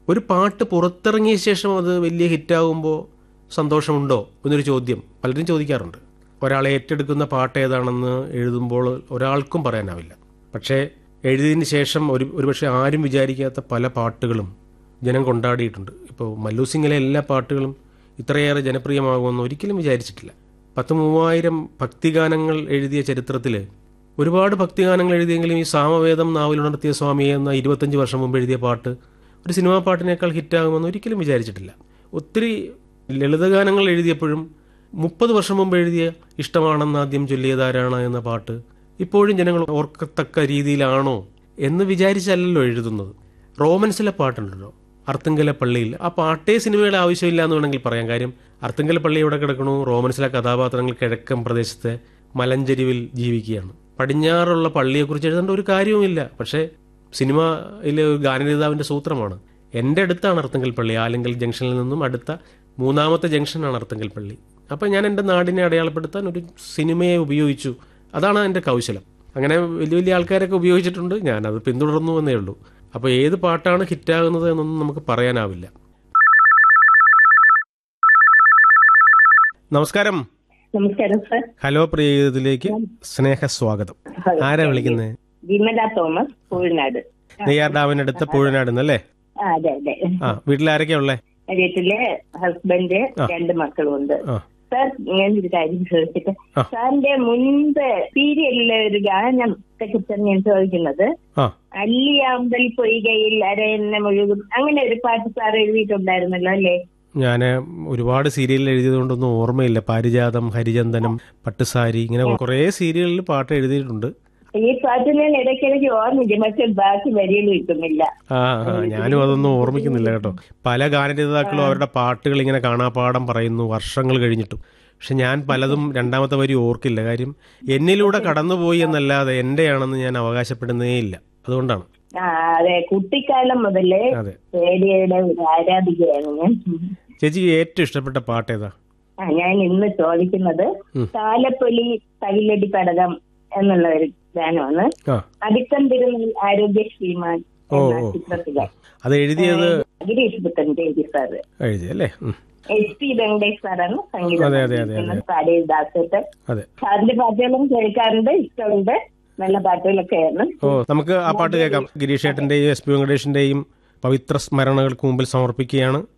ഒരു പാട്ട് പുറത്തിറങ്ങിയ ശേഷം അത് വലിയ ഹിറ്റാകുമ്പോൾ സന്തോഷമുണ്ടോ എന്നൊരു ചോദ്യം പലരും ചോദിക്കാറുണ്ട് ഒരാളെ ഏറ്റെടുക്കുന്ന പാട്ട് ഏതാണെന്ന് എഴുതുമ്പോൾ ഒരാൾക്കും പറയാനാവില്ല പക്ഷേ എഴുതിയതിന് ശേഷം ഒരു ഒരുപക്ഷെ ആരും വിചാരിക്കാത്ത പല പാട്ടുകളും ജനം കൊണ്ടാടിയിട്ടുണ്ട് ഇപ്പോൾ മല്ലു സിംഗിലെ എല്ലാ പാട്ടുകളും ഇത്രയേറെ ജനപ്രിയമാകുമെന്ന് ഒരിക്കലും വിചാരിച്ചിട്ടില്ല പത്ത് മൂവായിരം ഭക്തിഗാനങ്ങൾ എഴുതിയ ചരിത്രത്തിൽ ഒരുപാട് ഭക്തിഗാനങ്ങൾ എഴുതിയെങ്കിലും ഈ സാമവേദം നാവിലുണർത്തിയ സ്വാമിയെ എന്ന ഇരുപത്തഞ്ച് വർഷം മുമ്പ് എഴുതിയ പാട്ട് ഒരു സിനിമാ പാട്ടിനേക്കാൾ ഹിറ്റാകുമെന്ന് ഒരിക്കലും വിചാരിച്ചിട്ടില്ല ഒത്തിരി ലളിതഗാനങ്ങൾ എഴുതിയപ്പോഴും മുപ്പത് വർഷം മുമ്പ് എഴുതിയ ഇഷ്ടമാണെന്ന് ആദ്യം ചൊല്ലിയതാരാണ് എന്ന പാട്ട് ഇപ്പോഴും ജനങ്ങൾ ഓർക്കത്തക്ക രീതിയിലാണോ എന്ന് വിചാരിച്ചല്ലല്ലോ എഴുതുന്നത് റോമൻസിലെ പാട്ടുണ്ടല്ലോ അർത്തുങ്കല പള്ളിയിൽ ആ പാട്ടേ സിനിമയുടെ ആവശ്യമില്ല എന്ന് വേണമെങ്കിൽ പറയാം കാര്യം അർത്തുങ്കല പള്ളി എവിടെ കിടക്കണു റോമൻസിലെ കഥാപാത്രങ്ങൾ കിഴക്കൻ പ്രദേശത്തെ മലഞ്ചെരിവിൽ ജീവിക്കുകയാണ് പടിഞ്ഞാറുള്ള പള്ളിയെക്കുറിച്ച് എഴുതേണ്ട ഒരു കാര്യവുമില്ല പക്ഷേ സിനിമയിലെ ഗാനരേതാവിന്റെ സൂത്രമാണ് എൻ്റെ അടുത്താണ് അർത്തുങ്കൽ പള്ളി ആലിങ്കൽ ജംഗ്ഷനിൽ നിന്നും അടുത്ത മൂന്നാമത്തെ ജംഗ്ഷനാണ് അർത്തുങ്കൽ പള്ളി അപ്പം ഞാൻ എൻ്റെ നാടിനെ അടയാളപ്പെടുത്താൻ ഒരു സിനിമയെ ഉപയോഗിച്ചു അതാണ് എൻ്റെ കൗശലം അങ്ങനെ വലിയ വലിയ ആൾക്കാരൊക്കെ ഉപയോഗിച്ചിട്ടുണ്ട് ഞാനത് പിന്തുടർന്നു എന്നേ ഉള്ളൂ അപ്പോൾ ഏത് പാട്ടാണ് ഹിറ്റാകുന്നത് എന്നൊന്നും നമുക്ക് പറയാനാവില്ല നമസ്കാരം നമസ്കാരം സർ ഹലോ പ്രിയതിലേക്ക് സ്നേഹ സ്വാഗതം ആരാ വിളിക്കുന്നത് വിമല തോമസ് പൂഴിനാട് നെയ്യാർ ഡാമിനടുത്ത പൂഴനാട് എന്നല്ലേ ആ, അതെ അതെ ആ വീട്ടിലാരൊക്കെയാ ഉള്ളേ വീട്ടിലെ ഹസ്ബൻഡ് രണ്ട് മക്കളുമുണ്ട് ആ സാർ ഞാനൊരു കാര്യം ചോദിച്ചിട്ട് ആ. സാറിന്റെ മുൻപ് സീരിയലിലെ ഒരു ഗാനം കുറിച്ചാണ് ഞാൻ ചോദിക്കുന്നത് ആ അല്ലിയാമ്പൽ പൊയ്കയിൽ അരയെന്നെ മുഴുകും അങ്ങനെ ഒരു പാട്ട് സാർ എഴുതിയിട്ടുണ്ടായിരുന്നല്ലോ അല്ലേ ഞാൻ ഒരുപാട് സീരിയലിൽ എഴുതിയതുകൊണ്ടൊന്നും ഓർമ്മയില്ല പാരിജാതം ഹരിചന്ദനം പട്ടുസാരി ഇങ്ങനെ കുറേ സീരിയലിൽ പാട്ട് എഴുതിയിട്ടുണ്ട് ഈ പാട്ട് ഞാൻ ഇടയ്ക്കിടയ്ക്ക് ഓർമ്മിക്കും പക്ഷെ ബാക്കി വരികൾ കിട്ടുന്നില്ല ആ ആ ഞാനും അതൊന്നും ഓർമ്മിക്കുന്നില്ല കേട്ടോ പല ഗാനരചയിതാക്കളും അവരുടെ പാട്ടുകൾ ഇങ്ങനെ കാണാപ്പാടം പറയുന്നു വർഷങ്ങൾ കഴിഞ്ഞിട്ടും പക്ഷെ ഞാൻ പലതും രണ്ടാമത്തെ വരി ഓർക്കില്ല കാര്യം എന്നിലൂടെ കടന്നുപോയി എന്നല്ലാതെ എന്റെയാണെന്ന് ഞാൻ അവകാശപ്പെടുന്നേ ഇല്ല അതുകൊണ്ടാണ് ആ അതെ കുട്ടിക്കാലം മുതലേ അതെ റേഡിയോയുടെ ഒരു ആരാധികയാണ് ഞാൻ ചേച്ചിക്ക് ഏറ്റവും ഇഷ്ടപ്പെട്ട പാട്ട് ഏതാ ആ ഞാൻ ഇന്ന് ചോദിക്കുന്നത് ഉം. താലപ്പൊലി തകിലടി പടകം എന്നുള്ള ഒരു ഗാനമാണ് ആ അടിക്കം തിരുമൽ ആരോഗ്യശ്രീമാൻ ഓ, എന്ന ഓ. ചിത്രത്തിലെ അത് എഴുതിയത് ഗിരീഷ് പുത്തൻചേരി സാറ് എഴുതി അല്ലേ ഉം. എസ് പി വെങ്കടേഷ് സാറാണ് സംഗീതം അതെ, അതെ, അതെ, അതെ. പാടിയ ദാസത്ത് അതെ സാറിന്റെ പാട്ടുകളും കേൾക്കാറുണ്ട് ഇഷ്ടമുണ്ട് നല്ല പാട്ടുകളൊക്കെയാണ് ഓ നമുക്ക് ആ പാട്ട് കേൾക്കാം ഗിരീഷ് ഏട്ടന്റെയും എസ് പി വെങ്കടേഷിന്റെയും പവിത്ര സ്മരണകൾക്ക് മുമ്പിൽ സമർപ്പിക്കുകയാണ്